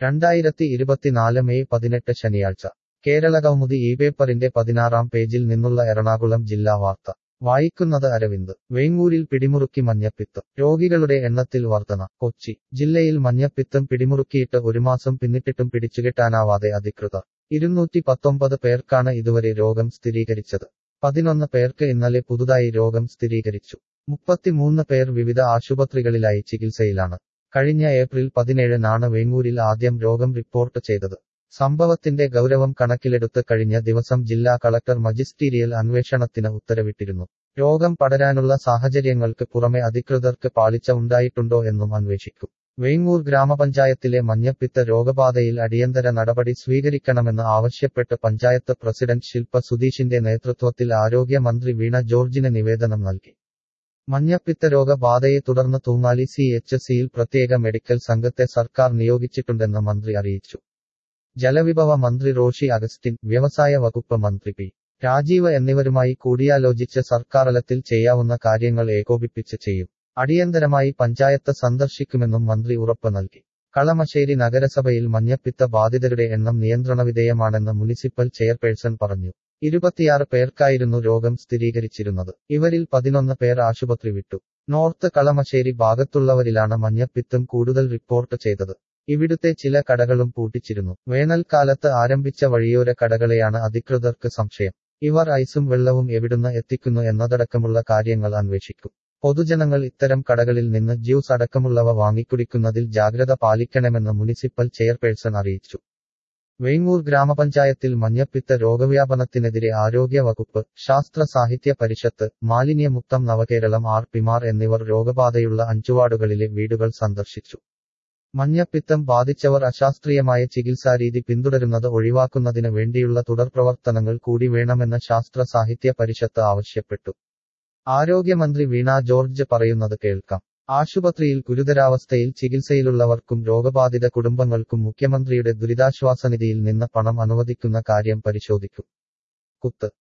രണ്ടായിരത്തി ഇരുപത്തിനാല് മെയ് പതിനെട്ട് ശനിയാഴ്ച കേരള കൗമുദി ഈ പേപ്പറിന്റെ പതിനാറാം പേജിൽ നിന്നുള്ള എറണാകുളം ജില്ലാ വാർത്ത വായിക്കുന്നത് അരവിന്ദ് വേങ്ങൂരിൽ പിടിമുറുക്കി മഞ്ഞപ്പിത്തം രോഗികളുടെ എണ്ണത്തിൽ വർധന കൊച്ചി ജില്ലയിൽ മഞ്ഞപ്പിത്തം പിടിമുറുക്കിയിട്ട് ഒരു മാസം പിന്നിട്ടിട്ടും പിടിച്ചുകെട്ടാനാവാതെ അധികൃതർ ഇരുന്നൂറ്റി പത്തൊമ്പത് പേർക്കാണ് ഇതുവരെ രോഗം സ്ഥിരീകരിച്ചത് പതിനൊന്ന് പേർക്ക് ഇന്നലെ പുതുതായി രോഗം സ്ഥിരീകരിച്ചു മുപ്പത്തിമൂന്ന് പേർ വിവിധ ആശുപത്രികളിലായി ചികിത്സയിലാണ് കഴിഞ്ഞ ഏപ്രിൽ പതിനേഴിനാണ് വേങ്ങൂരിൽ ആദ്യം രോഗം റിപ്പോർട്ട് ചെയ്തത് സംഭവത്തിന്റെ ഗൗരവം കണക്കിലെടുത്ത് കഴിഞ്ഞ ദിവസം ജില്ലാ കളക്ടർ മജിസ്റ്റീരിയൽ അന്വേഷണത്തിന് ഉത്തരവിട്ടിരുന്നു രോഗം പടരാനുള്ള സാഹചര്യങ്ങൾക്ക് പുറമെ അധികൃതർക്ക് പാളിച്ച ഉണ്ടായിട്ടുണ്ടോ എന്നും അന്വേഷിക്കും വേങ്ങൂർ ഗ്രാമപഞ്ചായത്തിലെ മഞ്ഞപ്പിത്ത രോഗബാധയിൽ അടിയന്തര നടപടി സ്വീകരിക്കണമെന്ന് ആവശ്യപ്പെട്ട് പഞ്ചായത്ത് പ്രസിഡന്റ് ശില്പ സുധീഷിന്റെ നേതൃത്വത്തിൽ ആരോഗ്യമന്ത്രി വീണ ജോർജിന് നിവേദനം നൽകി മഞ്ഞപ്പിത്ത രോഗബാധയെ തുടർന്ന് തൂങ്ങാലി സി എച്ച് സിയിൽ പ്രത്യേക മെഡിക്കൽ സംഘത്തെ സർക്കാർ നിയോഗിച്ചിട്ടുണ്ടെന്ന് മന്ത്രി അറിയിച്ചു ജലവിഭവ മന്ത്രി റോഷി അഗസ്റ്റിൻ വ്യവസായ വകുപ്പ് മന്ത്രി പി രാജീവ് എന്നിവരുമായി കൂടിയാലോചിച്ച് സർക്കാർതലത്തിൽ ചെയ്യാവുന്ന കാര്യങ്ങൾ ഏകോപിപ്പിച്ച് ചെയ്യും അടിയന്തരമായി പഞ്ചായത്ത് സന്ദർശിക്കുമെന്നും മന്ത്രി ഉറപ്പ് നൽകി കളമശ്ശേരി നഗരസഭയിൽ മഞ്ഞപ്പിത്ത ബാധിതരുടെ എണ്ണം നിയന്ത്രണവിധേയമാണെന്ന് മുനിസിപ്പൽ ചെയർപേഴ്സൺ പറഞ്ഞു ഇരുപത്തിയാറ് പേർക്കായിരുന്നു രോഗം സ്ഥിരീകരിച്ചിരുന്നത് ഇവരിൽ പതിനൊന്ന് പേർ ആശുപത്രി വിട്ടു നോർത്ത് കളമശ്ശേരി ഭാഗത്തുള്ളവരിലാണ് മഞ്ഞപ്പിത്തം കൂടുതൽ റിപ്പോർട്ട് ചെയ്തത് ഇവിടുത്തെ ചില കടകളും പൂട്ടിച്ചിരുന്നു വേനൽക്കാലത്ത് ആരംഭിച്ച വഴിയോര കടകളെയാണ് അധികൃതർക്ക് സംശയം ഇവർ ഐസും വെള്ളവും എവിടുന്ന് എത്തിക്കുന്നു എന്നതടക്കമുള്ള കാര്യങ്ങൾ അന്വേഷിക്കും പൊതുജനങ്ങൾ ഇത്തരം കടകളിൽ നിന്ന് ജ്യൂസ് അടക്കമുള്ളവ വാങ്ങിക്കുടിക്കുന്നതിൽ ജാഗ്രത പാലിക്കണമെന്ന് മുനിസിപ്പൽ ചെയർപേഴ്സൺ അറിയിച്ചു വേങ്ങൂർ ഗ്രാമപഞ്ചായത്തിൽ മഞ്ഞപ്പിത്ത രോഗവ്യാപനത്തിനെതിരെ ആരോഗ്യ വകുപ്പ് ശാസ്ത്ര സാഹിത്യ പരിഷത്ത് മാലിന്യമുക്തം നവകേരളം ആർ പിമാർ എന്നിവർ രോഗബാധയുള്ള അഞ്ചുവാർഡുകളിലെ വീടുകൾ സന്ദർശിച്ചു മഞ്ഞപ്പിത്തം ബാധിച്ചവർ അശാസ്ത്രീയമായ ചികിത്സാരീതി പിന്തുടരുന്നത് ഒഴിവാക്കുന്നതിന് വേണ്ടിയുള്ള തുടർപ്രവർത്തനങ്ങൾ കൂടി വേണമെന്ന് ശാസ്ത്ര സാഹിത്യ പരിഷത്ത് ആവശ്യപ്പെട്ടു ആരോഗ്യമന്ത്രി വീണ ജോർജ് പറയുന്നത് കേൾക്കാം ആശുപത്രിയിൽ ഗുരുതരാവസ്ഥയിൽ ചികിത്സയിലുള്ളവർക്കും രോഗബാധിത കുടുംബങ്ങൾക്കും മുഖ്യമന്ത്രിയുടെ ദുരിതാശ്വാസ നിധിയിൽ നിന്ന് പണം അനുവദിക്കുന്ന കാര്യം പരിശോധിക്കും കുത്ത്